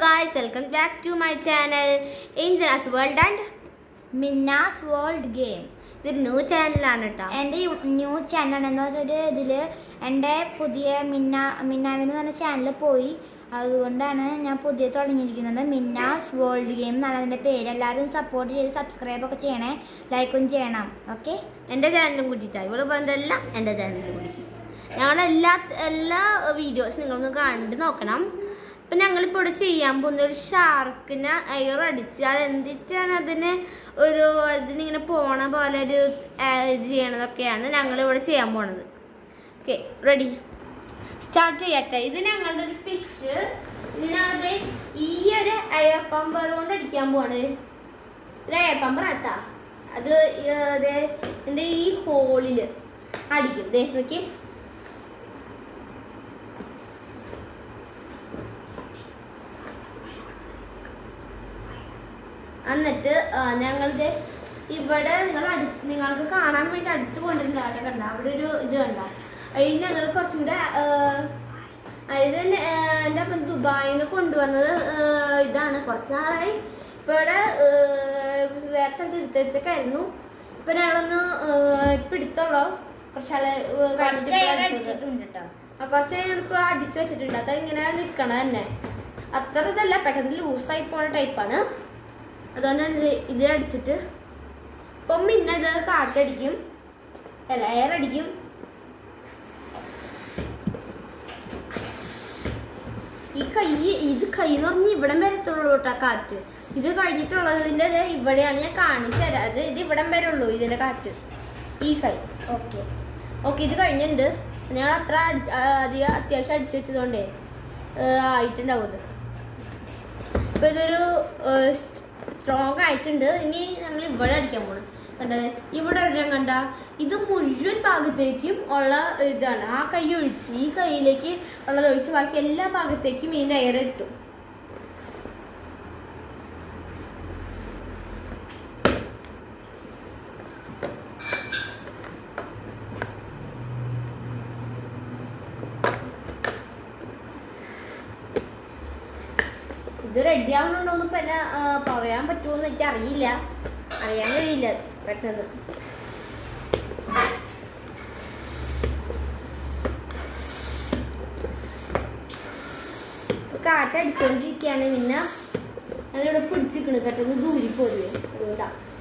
guys, welcome back to my channel Angela's World and Minna's world game ഇതൊരു new ചാനലാണ് കേട്ടോ എൻ്റെ ന്യൂ ചാനൽ എന്ന് വെച്ചാൽ ഇതിൽ എൻ്റെ പുതിയ മിന്ന മിന്നാവിന് പറഞ്ഞ ചാനൽ പോയി അതുകൊണ്ടാണ് ഞാൻ പുതിയ തുടങ്ങിയിരിക്കുന്നത് മിന്നാസ് വേൾഡ് ഗെയിം എന്നാണ് അതിൻ്റെ പേര് എല്ലാവരും സപ്പോർട്ട് ചെയ്ത് സബ്സ്ക്രൈബ് ഒക്കെ ചെയ്യണേ ലൈക്കും ചെയ്യണം ഓക്കെ എൻ്റെ ചാനലും കൂട്ടിയിട്ടാണ് ഇവിടെ പറഞ്ഞതെല്ലാം എൻ്റെ ചാനലും കൂടി ഞങ്ങളുടെ എല്ലാ എല്ലാ വീഡിയോസും നിങ്ങളൊന്ന് കണ്ട് നോക്കണം ഇപ്പം ഞങ്ങളിപ്പോൾ ഇവിടെ ചെയ്യാൻ പോകുന്ന ഒരു ഷാർക്കിനെ എയർ അടിച്ച് അത് എന്തിട്ടാണ് അതിന് ഒരു അതിനിങ്ങനെ പോണ പോലെ ഒരു ആ, ഇത് ചെയ്യണതൊക്കെയാണ് ഞങ്ങളിവിടെ ചെയ്യാൻ പോണത് ഓക്കെ റെഡി സ്റ്റാർട്ട് ചെയ്യട്ടെ ഇത് ഞങ്ങളുടെ ഒരു ഫിഷ് ഇതിനകത്ത് ഈ ഒരു എയർ പമ്പർ കൊണ്ട് അടിക്കാൻ പോവാണ് ഒരു എയർ പമ്പർ ആട്ടാ അത് ഈ- ദേ എൻ്റെ ഈ ഹോളിൽ അടിക്കും ദേ നോക്കി എന്നിട്ട് ആ, ഞങ്ങളുടെ ഇവിടെ നിങ്ങൾ അടുത്ത് നിങ്ങൾക്ക് കാണാൻ വേണ്ടി അടുത്ത് കൊണ്ടിരുന്ന ആട്ടെ കണ്ട അവിടെ ഒരു ഇത് കണ്ട അതിന് ഞങ്ങൾ കുറച്ചും കൂടെ ആ, ഇത് തന്നെ, ആ, എൻ്റെ അപ്പം ദുബായിൽ നിന്ന് കൊണ്ടുവന്നത് ആ, ഇതാണ് കുറച്ച് നാളായി ഇപ്പൊ ഇവിടെ ആ, വേറെ സ്ഥലത്ത് എടുത്ത് വെച്ചൊക്കെയായിരുന്നു ഇപ്പൊ ഞങ്ങളൊന്ന് ആ, ഇപ്പൊ എടുത്തോളൂ കുറച്ചാളെ ആ, കഴിഞ്ഞിട്ട് ഇപ്പൊ എടുത്തത്. അടിച്ചിട്ടുണ്ട് കേട്ടോ ആ, കുറച്ച് കഴിഞ്ഞ് ഇപ്പോൾ അടിച്ചു വെച്ചിട്ടുണ്ട് അത് ഇങ്ങനെ നിൽക്കണ തന്നെ അത്ര ഇതല്ല പെട്ടെന്ന് ലൂസായി പോണ ടൈപ്പാണ് അതുകൊണ്ടാണ് ഇത് ഇത് അടിച്ചിട്ട് ഇപ്പം പിന്നെ ഇത് കാറ്റടിക്കും അല്ല എയർ അടിക്കും ഈ കൈ ഇത് കൈ എന്ന് പറഞ്ഞ് ഇവിടം വരെ എത്തുള്ളൂ കേട്ടോ കാറ്റ് ഇത് കഴിഞ്ഞിട്ടുള്ളതിൻ്റെ ദേ ഇവിടെയാണ് ഞാൻ കാണിച്ചു തരാം അത് ഇത് ഇവിടം വരെ ഉള്ളൂ ഇതിൻ്റെ കാറ്റ് ഈ കൈ ഓക്കെ ഓക്കെ ഇത് കഴിഞ്ഞിട്ടുണ്ട് ഞങ്ങൾ അത്ര അടി- ആ, അധികം അത്യാവശ്യം അടിച്ചു വെച്ചതുകൊണ്ടേ ഏഹ്, ആയിട്ടുണ്ടാവും ഇത് ഇപ്പൊ ഇതൊരു സ്ട്രോങ് ആയിട്ടുണ്ട് ഇനി ഞങ്ങൾ ഇവിടെ അടിക്കാൻ പോകണം കണ്ടത് ഇവിടെ ഒരെണ്ണം കണ്ട ഇത് മുഴുവൻ ഭാഗത്തേക്കും ഉള്ള ഇതാണ് ആ കൈ ഒഴിച്ച് ഈ കൈയിലേക്ക് ഉള്ളത് ഒഴിച്ച് ബാക്കി എല്ലാ ഭാഗത്തേക്കും ഈ എയർ ഇട്ടു ഇത് റെഡി ആവുന്നുണ്ടോന്ന് ഇപ്പൊ എന്നെ ആ, പറയാൻ പറ്റുമോന്ന് എനിക്ക് അറിയില്ല അറിയാൻ കഴിയില്ല പെട്ടെന്ന് ഇപ്പൊ കാറ്റ് അടിച്ചോണ്ടിരിക്കുകയാണ് പിന്നെ അതിവിടെ പിടിച്ചിക്കണ് പെട്ടെന്ന് ദൂരി പോരുവേ അതുകൊണ്ടാ